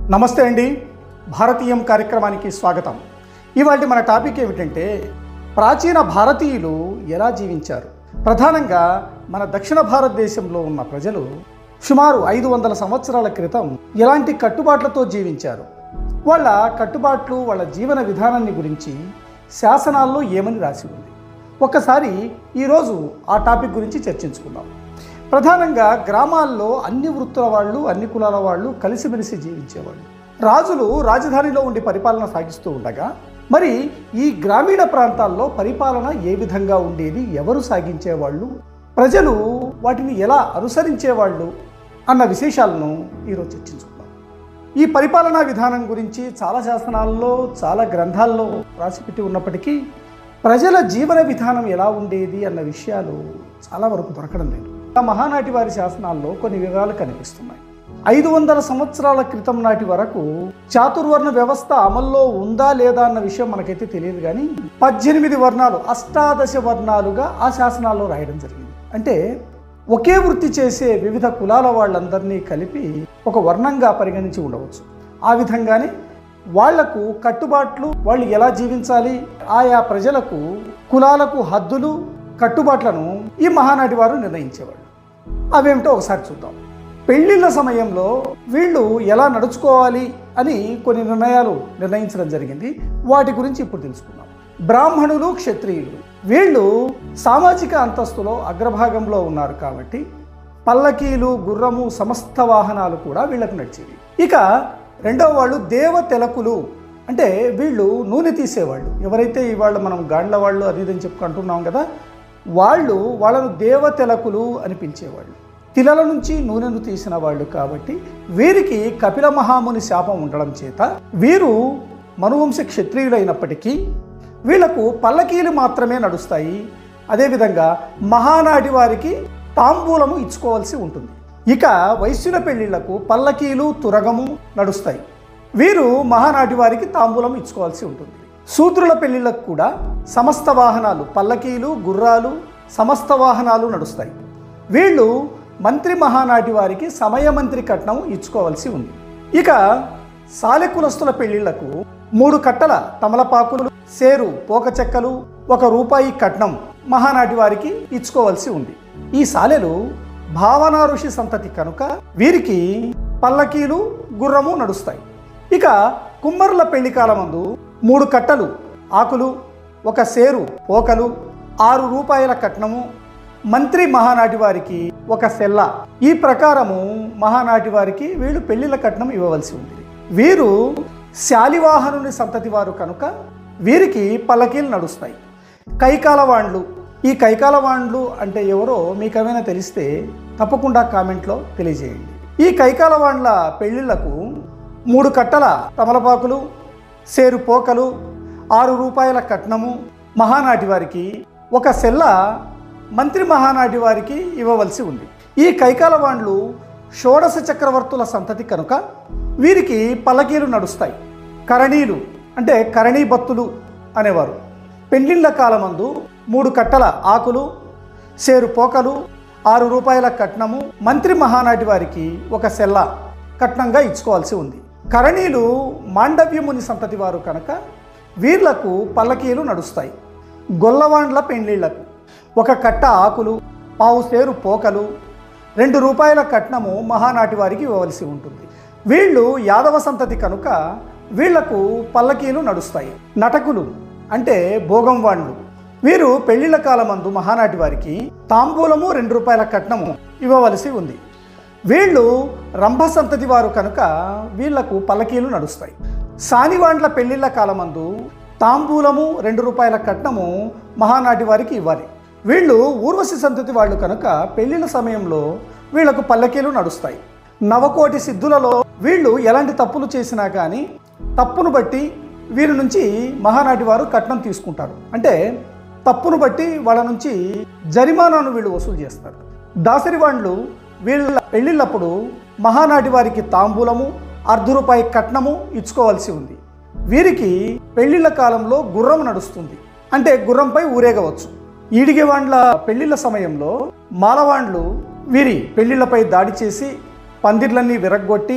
నమస్తే అండి భారతీయం కార్యక్రమానికి స్వాగతం ఇవాళ మన టాపిక్ ఏమిటంటే ప్రాచీన భారతీయులు ఎలా జీవించారు ప్రధానంగా మన దక్షిణ భారతదేశంలో ఉన్న ప్రజలు సుమారు ఐదు వందల సంవత్సరాల క్రితం ఎలాంటి కట్టుబాట్లతో జీవించారు వాళ్ళ కట్టుబాట్లు వాళ్ళ జీవన విధానాన్ని గురించి శాసనాల్లో ఏమని రాసి ఉంది ఒక్కసారి ఈరోజు ఆ టాపిక్ గురించి చర్చించుకుందాం ప్రధానంగా గ్రామాల్లో అన్ని వృత్తుల వాళ్ళు అన్ని కులాల వాళ్ళు కలిసిమెలిసి జీవించేవాళ్ళు రాజులు రాజధానిలో ఉండి పరిపాలన సాగిస్తూ ఉండగా మరి ఈ గ్రామీణ ప్రాంతాల్లో పరిపాలన ఏ విధంగా ఉండేది ఎవరు సాగించేవాళ్ళు ప్రజలు వాటిని ఎలా అనుసరించేవాళ్ళు అన్న విశేషాలను ఈరోజు చర్చించుకుందాం ఈ పరిపాలనా విధానం గురించి చాలా శాసనాల్లో చాలా గ్రంథాల్లో రాసిపెట్టి ఉన్నప్పటికీ ప్రజల జీవన విధానం ఎలా ఉండేది అన్న విషయాలు చాలా వరకు దొరకడం లేదు ఆ మహానాటి వారి శాసనాల్లో కొన్ని వివరాలు కనిపిస్తున్నాయి ఐదు వందల సంవత్సరాల క్రితం నాటి వరకు చాతుర్వర్ణ వ్యవస్థ అమల్లో ఉందా లేదా అన్న విషయం మనకైతే తెలియదు కానీ పద్దెనిమిది వర్ణాలు అష్టాదశ వర్ణాలుగా ఆ శాసనాల్లో రాయడం జరిగింది అంటే ఒకే వృత్తి చేసే వివిధ కులాల వాళ్ళందరినీ కలిపి ఒక వర్ణంగా పరిగణించి ఉండవచ్చు ఆ విధంగానే వాళ్లకు కట్టుబాట్లు వాళ్ళు ఎలా జీవించాలి ఆయా ప్రజలకు కులాలకు హద్దులు కట్టుబాట్లను ఈ మహానాటి వారు నిర్ణయించేవాళ్ళు అవేమిటో ఒకసారి చూద్దాం పెళ్లిళ్ళ సమయంలో వీళ్ళు ఎలా నడుచుకోవాలి అని కొన్ని నిర్ణయాలు నిర్ణయించడం జరిగింది వాటి గురించి ఇప్పుడు తెలుసుకుందాం బ్రాహ్మణులు క్షత్రియులు వీళ్ళు సామాజిక అంతస్తులో అగ్రభాగంలో ఉన్నారు కాబట్టి పల్లకీలు గుర్రము సమస్త వాహనాలు కూడా వీళ్ళకు నడిచేవి ఇక రెండవ వాళ్ళు దేవతెలకులు అంటే వీళ్ళు నూనె తీసేవాళ్ళు ఎవరైతే ఇవాళ మనం గాండ్ల వాళ్ళు అది ఇది అని చెప్పుకుంటున్నాం కదా వాళ్ళు వాళ్ళను దేవతెలకులు అని పిలిచేవాళ్ళు తిలల నుంచి నూనెను తీసిన వాళ్ళు కాబట్టి వీరికి కపిల మహాముని శాపం ఉండడం చేత వీరు మనువంశ క్షత్రియులైనప్పటికీ వీళ్లకు పల్లకీలు మాత్రమే నడుస్తాయి అదేవిధంగా మహానాటి వారికి తాంబూలము ఇచ్చుకోవాల్సి ఉంటుంది ఇక వైశ్యుల పెళ్లిళ్లకు పల్లకీలు తురగము నడుస్తాయి వీరు మహానాటి వారికి తాంబూలం ఇచ్చుకోవాల్సి ఉంటుంది శూద్రుల పెళ్లిళ్లకు కూడా సమస్త వాహనాలు పల్లకీలు గుర్రాలు సమస్త వాహనాలు నడుస్తాయి వీళ్ళు మంత్రి మహానాటి వారికి సమయమంత్రి కట్నం ఇచ్చుకోవాల్సి ఉంది ఇక సాలెకులస్తుల పెళ్లిళ్లకు మూడు కట్టల తమలపాకులు సేరు పోక చెక్కలు ఒక రూపాయి కట్నం మహానాటి వారికి ఇచ్చుకోవాల్సి ఉంది ఈ సాలెలు భావనా ఋషి సంతతి కనుక వీరికి పల్లకీలు గుర్రము నడుస్తాయి ఇక కుమ్మరుల పెళ్లి కాలమందు మూడు కట్టలు ఆకులు ఒక సేరు పోకలు ఆరు రూపాయల కట్నము మంత్రి మహానాటి వారికి ఒక సెల్ల ఈ ప్రకారము మహానాటి వారికి వీళ్ళు పెళ్లిళ్ళ కట్నం ఇవ్వవలసి ఉంది వీరు శాలివాహనుని సంతతి వారు కనుక వీరికి పల్లకీలు నడుస్తాయి కైకాలవాండ్లు ఈ కైకాలవాండ్లు అంటే ఎవరో మీకు ఏమైనా తెలిస్తే తప్పకుండా కామెంట్లో తెలియజేయండి ఈ కైకాలవాండ్ల పెళ్లిళ్లకు మూడు కట్టల తమలపాకులు సేరు పోకలు ఆరు రూపాయల కట్నము మహానాటి వారికి ఒక సెల్ల మంత్రి మహానాటి వారికి ఇవ్వవలసి ఉంది ఈ కైకాలవాండ్లు షోడశ చక్రవర్తుల సంతతి కనుక వీరికి పల్లకీలు నడుస్తాయి కరణీలు అంటే కరణీ భక్తులు అనేవారు పెండ్లిళ్ళ కాలమందు మూడు కట్టల ఆకులు సేరు పోకలు ఆరు రూపాయల కట్నము మంత్రి మహానాటి వారికి ఒక సెల్ల కట్నంగా ఇచ్చుకోవాల్సి ఉంది కరణీలు మాండవ్యముని సంతతి వారు కనుక వీర్లకు పల్లకీలు నడుస్తాయి గొల్లవాండ్ల పెండ్లిళ్లకు ఒక కట్ట ఆకులు పావు సేరు పోకలు రెండు రూపాయల కట్నము మహానాటి వారికి ఇవ్వవలసి ఉంటుంది వీళ్ళు యాదవ సంతతి కనుక వీళ్లకు పల్లకీలు నడుస్తాయి నటకులు అంటే భోగం వాండ్లు వీరు పెళ్లిళ్ళ కాలమందు మహానాటి వారికి తాంబూలము రెండు రూపాయల కట్నము ఇవ్వవలసి ఉంది వీళ్ళు రంభ సంతతి వారు కనుక వీళ్లకు పల్లకీలు నడుస్తాయి సానివాండ్ల పెళ్లిళ్ళ కాలమందు తాంబూలము రెండు రూపాయల కట్నము మహానాటి వారికి ఇవ్వాలి వీళ్ళు ఊర్వశి సంతతి వాళ్ళు కనుక పెళ్లిళ్ళ సమయంలో వీళ్లకు పల్లకీలు నడుస్తాయి నవకోటి సిద్ధులలో వీళ్ళు ఎలాంటి తప్పులు చేసినా కానీ తప్పును బట్టి వీరి నుంచి మహానాటి వారు కట్నం తీసుకుంటారు అంటే తప్పును బట్టి వాళ్ళ నుంచి జరిమానాను వీళ్ళు వసూలు చేస్తారు దాసరి వాళ్ళు వీళ్ళ పెళ్ళిళ్ళప్పుడు మహానాటి వారికి తాంబూలము అర్ధ రూపాయి కట్నము ఇచ్చుకోవాల్సి ఉంది వీరికి పెళ్లిళ్ళ కాలంలో గుర్రం నడుస్తుంది అంటే గుర్రంపై ఊరేగవచ్చు ఈడిగేవాండ్ల పెళ్లిళ్ళ సమయంలో మాలవాండ్లు వీరి పెళ్లిళ్లపై దాడి చేసి పందిర్లన్నీ విరగ్గొట్టి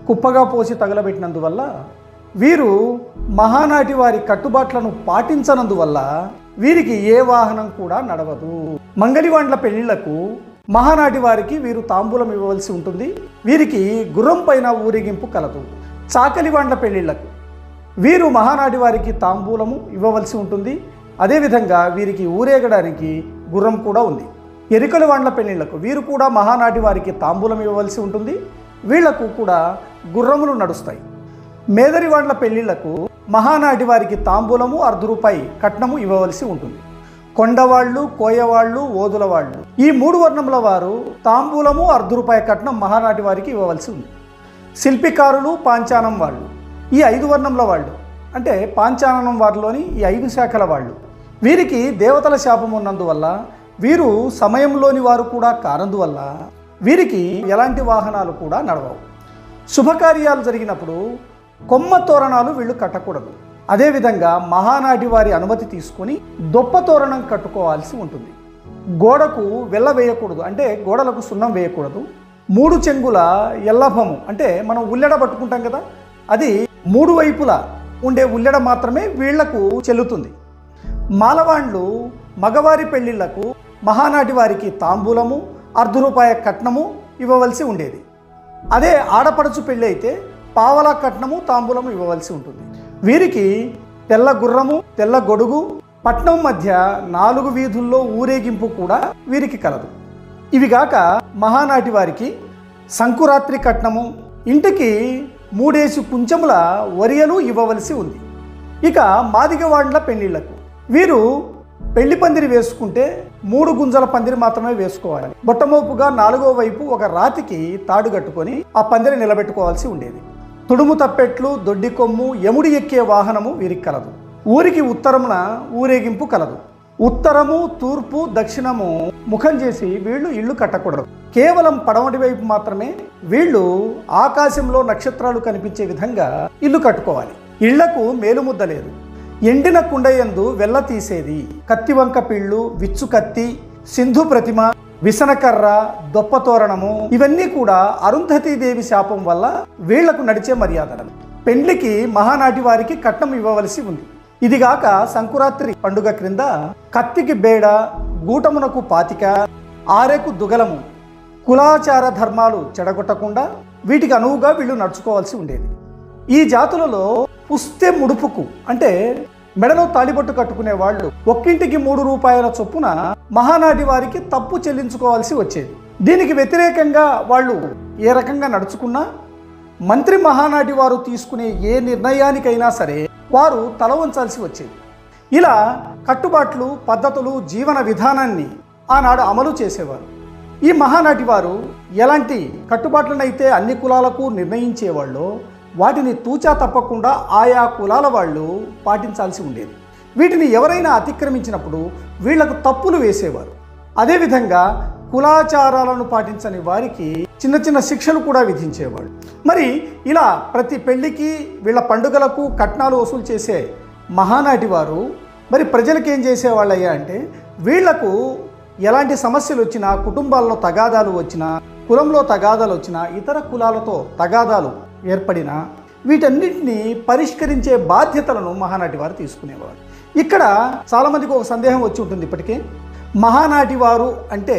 కుప్పగా పోసి తగలబెట్టినందువల్ల వీరు మహానాటి వారి కట్టుబాట్లను పాటించనందువల్ల వీరికి ఏ వాహనం కూడా నడవదు మంగళివాండ్ల పెళ్లిళ్లకు మహానాటి వారికి వీరు తాంబూలం ఇవ్వవలసి ఉంటుంది వీరికి గుర్రం పైన ఊరేగింపు కలదు చాకలివాండ్ల పెళ్లిళ్లకు వీరు మహానాటి వారికి తాంబూలము ఇవ్వవలసి ఉంటుంది అదేవిధంగా వీరికి ఊరేగడానికి గుర్రం కూడా ఉంది ఎరికల వాండ్ల పెళ్లిళ్లకు వీరు కూడా మహానాటి వారికి తాంబూలం ఇవ్వవలసి ఉంటుంది వీళ్లకు కూడా గుర్రములు నడుస్తాయి మేదరివాండ్ల పెళ్లిళ్లకు మహానాటి వారికి తాంబూలము అర్ధ రూపాయి కట్నము ఇవ్వవలసి ఉంటుంది కొండవాళ్ళు కోయవాళ్ళు ఓదులవాళ్ళు ఈ మూడు వర్ణముల వారు తాంబూలము అర్ధ రూపాయి కట్నం మహానాటి వారికి ఇవ్వవలసి ఉంది శిల్పికారులు పాంచానం వాళ్ళు ఈ ఐదు వర్ణంల వాళ్ళు అంటే పాంచాననం వారిలోని ఈ ఐదు శాఖల వాళ్ళు వీరికి దేవతల శాపం ఉన్నందువల్ల వీరు సమయంలోని వారు కూడా కానందువల్ల వీరికి ఎలాంటి వాహనాలు కూడా నడవవు శుభకార్యాలు జరిగినప్పుడు కొమ్మ తోరణాలు వీళ్ళు కట్టకూడదు అదేవిధంగా మహానాటి వారి అనుమతి తీసుకొని దొప్ప తోరణం కట్టుకోవాల్సి ఉంటుంది గోడకు వెళ్ళ వేయకూడదు అంటే గోడలకు సున్నం వేయకూడదు మూడు చెంగుల ఎల్లభము అంటే మనం ఉల్లెడ పట్టుకుంటాం కదా అది మూడు వైపులా ఉండే ఉల్లెడ మాత్రమే వీళ్లకు చెల్లుతుంది మాలవాండ్లు మగవారి పెళ్లిళ్లకు మహానాటి వారికి తాంబూలము అర్ధ రూపాయ కట్నము ఇవ్వవలసి ఉండేది అదే ఆడపడుచు పెళ్ళి అయితే పావలా కట్నము తాంబూలము ఇవ్వవలసి ఉంటుంది వీరికి తెల్ల గుర్రము తెల్ల గొడుగు పట్నం మధ్య నాలుగు వీధుల్లో ఊరేగింపు కూడా వీరికి కలదు ఇవిగాక మహానాటి వారికి సంకురాత్రి కట్నము ఇంటికి మూడేసి కుంచముల వరియలు ఇవ్వవలసి ఉంది ఇక మాదిగవాండ్ల పెళ్లిళ్లకు వీరు పెళ్లి పందిరి వేసుకుంటే మూడు గుంజల పందిరి మాత్రమే వేసుకోవాలి బొట్టమోపుగా నాలుగో వైపు ఒక రాతికి తాడు కట్టుకొని ఆ పందిరి నిలబెట్టుకోవాల్సి ఉండేది తుడుము తప్పెట్లు దొడ్డి కొమ్ము యముడి ఎక్కే వాహనము వీరికి కలదు ఊరికి ఉత్తరమున ఊరేగింపు కలదు ఉత్తరము తూర్పు దక్షిణము ముఖం చేసి వీళ్ళు ఇళ్ళు కట్టకూడదు కేవలం పడమటి వైపు మాత్రమే వీళ్ళు ఆకాశంలో నక్షత్రాలు కనిపించే విధంగా ఇల్లు కట్టుకోవాలి ఇళ్లకు మేలుముద్ద లేదు ఎండిన కుండయందు వెల్ల తీసేది కత్తివంక పిళ్ళు విచ్చు కత్తి సింధు ప్రతిమ విసనకర్ర దొప్పతోరణము ఇవన్నీ కూడా అరుంధతీదేవి శాపం వల్ల వీళ్లకు నడిచే మర్యాదలు పెండ్లికి మహానాటి వారికి కట్నం ఇవ్వవలసి ఉంది ఇదిగాక సంకురాత్రి పండుగ క్రింద కత్తికి బేడ గూటమునకు పాతిక ఆరెకు దుగలము కులాచార ధర్మాలు చెడగొట్టకుండా వీటికి అనువుగా వీళ్ళు నడుచుకోవాల్సి ఉండేది ఈ జాతులలో పుస్తే ముడుపుకు అంటే మెడలో తాళిబొట్టు కట్టుకునే వాళ్ళు ఒక్కింటికి మూడు రూపాయల చొప్పున మహానాటి వారికి తప్పు చెల్లించుకోవాల్సి వచ్చేది దీనికి వ్యతిరేకంగా వాళ్ళు ఏ రకంగా నడుచుకున్నా మంత్రి మహానాటి వారు తీసుకునే ఏ నిర్ణయానికైనా సరే వారు తల వంచాల్సి వచ్చేది ఇలా కట్టుబాట్లు పద్ధతులు జీవన విధానాన్ని ఆనాడు అమలు చేసేవారు ఈ మహానాటి వారు ఎలాంటి కట్టుబాట్లనైతే అన్ని కులాలకు నిర్ణయించేవాళ్ళో వాటిని తూచా తప్పకుండా ఆయా కులాల వాళ్ళు పాటించాల్సి ఉండేది వీటిని ఎవరైనా అతిక్రమించినప్పుడు వీళ్లకు తప్పులు వేసేవారు అదేవిధంగా కులాచారాలను పాటించని వారికి చిన్న చిన్న శిక్షలు కూడా విధించేవాళ్ళు మరి ఇలా ప్రతి పెళ్లికి వీళ్ళ పండుగలకు కట్నాలు వసూలు చేసే మహానాటి వారు మరి ప్రజలకు ఏం చేసేవాళ్ళయ్యా అంటే వీళ్లకు ఎలాంటి సమస్యలు వచ్చినా కుటుంబాల్లో తగాదాలు వచ్చినా కులంలో తగాదాలు వచ్చినా ఇతర కులాలతో తగాదాలు ఏర్పడినా వీటన్నిటిని పరిష్కరించే బాధ్యతలను మహానాటి వారు తీసుకునేవారు ఇక్కడ చాలామందికి ఒక సందేహం వచ్చి ఉంటుంది ఇప్పటికే మహానాటి వారు అంటే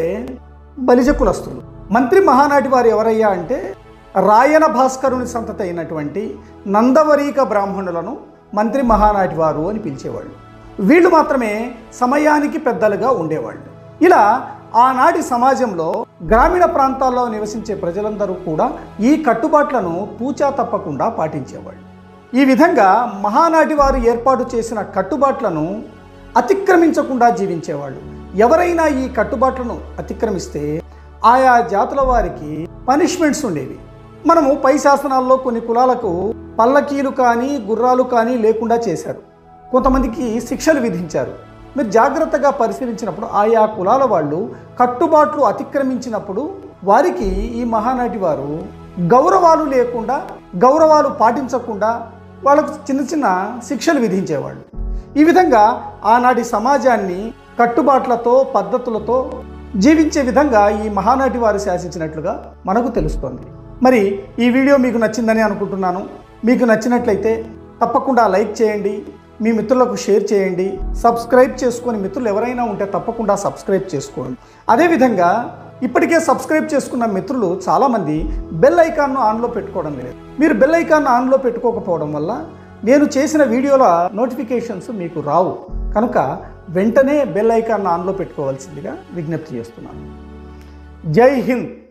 బలిజ కులస్తులు మంత్రి మహానాటి వారు ఎవరయ్యా అంటే రాయన భాస్కరుని సంతతి అయినటువంటి నందవరీక బ్రాహ్మణులను మంత్రి మహానాటి వారు అని పిలిచేవాళ్ళు వీళ్ళు మాత్రమే సమయానికి పెద్దలుగా ఉండేవాళ్ళు ఇలా ఆనాటి సమాజంలో గ్రామీణ ప్రాంతాల్లో నివసించే ప్రజలందరూ కూడా ఈ కట్టుబాట్లను తూచా తప్పకుండా పాటించేవాళ్ళు ఈ విధంగా మహానాటి వారు ఏర్పాటు చేసిన కట్టుబాట్లను అతిక్రమించకుండా జీవించేవాళ్ళు ఎవరైనా ఈ కట్టుబాట్లను అతిక్రమిస్తే ఆయా జాతుల వారికి పనిష్మెంట్స్ ఉండేవి మనము పై శాసనాల్లో కొన్ని కులాలకు పల్లకీలు కానీ గుర్రాలు కానీ లేకుండా చేశారు కొంతమందికి శిక్షలు విధించారు మీరు జాగ్రత్తగా పరిశీలించినప్పుడు ఆయా కులాల వాళ్ళు కట్టుబాట్లు అతిక్రమించినప్పుడు వారికి ఈ మహానాటి వారు గౌరవాలు లేకుండా గౌరవాలు పాటించకుండా వాళ్ళకు చిన్న చిన్న శిక్షలు విధించేవాళ్ళు ఈ విధంగా ఆనాటి సమాజాన్ని కట్టుబాట్లతో పద్ధతులతో జీవించే విధంగా ఈ మహానాటి వారు శాసించినట్లుగా మనకు తెలుస్తోంది మరి ఈ వీడియో మీకు నచ్చిందని అనుకుంటున్నాను మీకు నచ్చినట్లయితే తప్పకుండా లైక్ చేయండి మీ మిత్రులకు షేర్ చేయండి సబ్స్క్రైబ్ చేసుకొని మిత్రులు ఎవరైనా ఉంటే తప్పకుండా సబ్స్క్రైబ్ చేసుకోండి అదేవిధంగా ఇప్పటికే సబ్స్క్రైబ్ చేసుకున్న మిత్రులు చాలామంది బెల్ ఐకాన్ను ఆన్లో పెట్టుకోవడం లేదు మీరు బెల్ ఐకాన్ ఆన్లో పెట్టుకోకపోవడం వల్ల నేను చేసిన వీడియోల నోటిఫికేషన్స్ మీకు రావు కనుక వెంటనే బెల్ ఐకాన్ ఆన్లో పెట్టుకోవాల్సిందిగా విజ్ఞప్తి చేస్తున్నాను జై హింద్